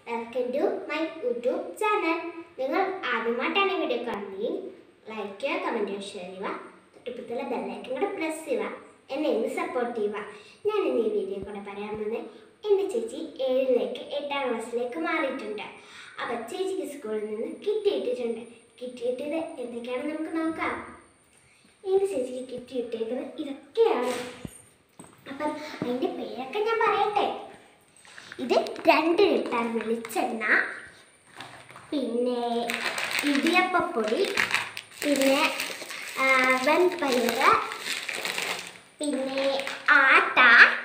Welcome to my YouTube channel നിങ്ങൾ ആദ്യമായിട്ടാണ് ഈ വീഡിയോ കാണുന്നതെങ്കിൽ ലൈക്ക് ചെയ്യുക കമൻറ്റ് ചെയ്യുക ഷെയർ ചെയ്യുക തൊട്ടിപ്പുറത്തുള്ള ബെല്ലൈക്കൻ കൂടെ പ്രസ് ചെയ്യുക എന്നെ ഇന്ന് സപ്പോർട്ട് ചെയ്യുക ഞാൻ ഇന്ന് ഈ വീഡിയോ കൂടെ പറയാൻ പോകുന്നത് എൻ്റെ ചേച്ചി ഏഴിലേക്ക് എട്ടാം ക്ലാസ്സിലേക്ക് മാറിയിട്ടുണ്ട് അപ്പം ചേച്ചിക്ക് സ്കൂളിൽ നിന്ന് കിറ്റ് കിട്ടിയിട്ടുണ്ട് കിറ്റ് കിട്ടിയത് എന്തൊക്കെയാണെന്ന് നമുക്ക് നോക്കാം എൻ്റെ ചേച്ചിക്ക് കിറ്റ് കിട്ടിയേക്കുന്നത് ഇതൊക്കെയാണ് അപ്പം അതിൻ്റെ പേരൊക്കെ ഞാൻ പറയട്ടെ ഇത് രണ്ട് ലിറ്റർ വെളിച്ചെണ്ണ പിന്നെ ഇടിയപ്പപ്പൊടി പിന്നെ ആ, വെൺപയർ പിന്നെ ആട്ട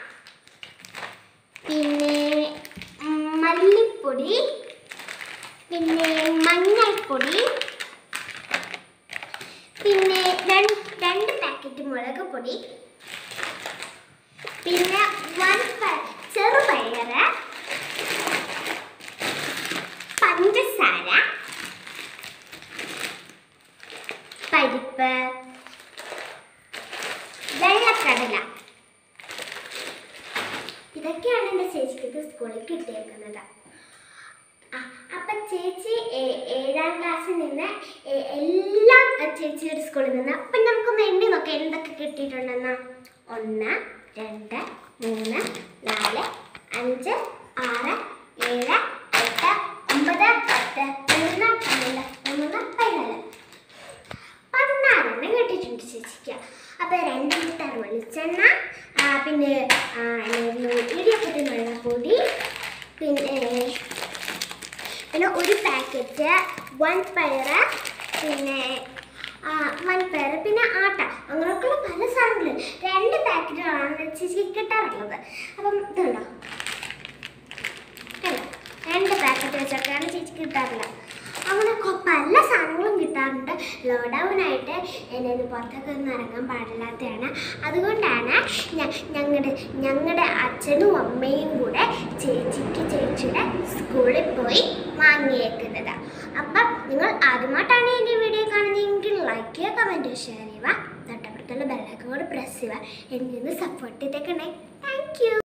പിന്നെ ഉം, മല്ലിപ്പൊടി പിന്നെ മഞ്ഞൾപ്പൊടി പിന്നെ രണ്ട് രണ്ട് പാക്കറ്റ് മുളക് പൊടി പിന്നെ വൻ പ- ചെറുപയറ് പഞ്ചസാര പരിപ്പ് വെള്ളക്കടല ഇതൊക്കെയാണ് എൻ്റെ ചേച്ചിക്ക് സ്കൂളിൽ കിട്ടിയേക്കുന്നത് ആ, അപ്പൊ ചേച്ചി ഏ- ഏഴാം ക്ലാസ്സിൽ നിന്ന് എ- എല്ലാം ചേച്ചി ഒരു സ്കൂളിൽ നിന്ന് അപ്പൊ നമുക്കൊന്ന് എണ്ണി നോക്കാം എന്തൊക്കെ കിട്ടിയിട്ടുണ്ടെന്ന് ഒന്ന് രണ്ട് മൂന്ന് നാല് അഞ്ച് ആറ് ഏഴ് എട്ട് ഒമ്പത് പത്ത് പതിനൊന്ന് പന്ത്രണ്ട് പതിമൂന്ന് പതിനാല് പതിനാലെണ്ണം കിട്ടിയിട്ടുണ്ട് ചേച്ചിക്ക് അപ്പൊ രണ്ട് ലിറ്റർ വെളിച്ചെണ്ണ ആ, പിന്നെ ആ, എന്നായിരുന്നു ഇടിയപ്പത്തിനുള്ള പൊടി പിന്നെ പിന്നെ ഒരു പാക്കറ്റ് വൺ പയറ് പിന്നെ ആ, വൺ പയറ് പിന്നെ ആട്ട അങ്ങനെയൊക്കെയുള്ള പല സാധനങ്ങളും രണ്ട് പാക്കറ്റുകളാണ് ചേച്ചിക്ക് കിട്ടാറുള്ളത് അപ്പം ഇതുണ്ടോ കണ്ടോ? രണ്ട് പാക്കറ്റ് വെച്ചൊക്കെയാണ് ചേച്ചി കിട്ടാറുള്ളത് അങ്ങനെ കൊ- പല സാധനങ്ങളും കിട്ടാറുണ്ട് ലോക്ക്ഡൗൺ ആയിട്ട് എന്നെ പുറത്തൊക്കെ ഒന്നും ഇറങ്ങാൻ പാടില്ലാത്തതാണ് അതുകൊണ്ടാണ് ഞങ്ങളുടെ ഞങ്ങളുടെ അച്ഛനും അമ്മയും കൂടെ ചേച്ചിക്ക് ചേച്ചിയുടെ സ്കൂളിൽ പോയി വാങ്ങിയേക്കുന്നത് അപ്പം നിങ്ങൾ ആദ്യമായിട്ടാണ് എൻ്റെ വീഡിയോ കാണുന്നതെങ്കിൽ ലൈക്ക് ചെയ്യുക കമൻറ്റ് ഷെയർ ചെയ്യുക തൊട്ടപ്പുറത്തുള്ള ബെല്ലൈക്കൻ കൂടെ പ്രസ് ചെയ്യുക എന്നെ ഒന്ന് സപ്പോർട്ട് ചെയ്തേക്കണേ താങ്ക് യു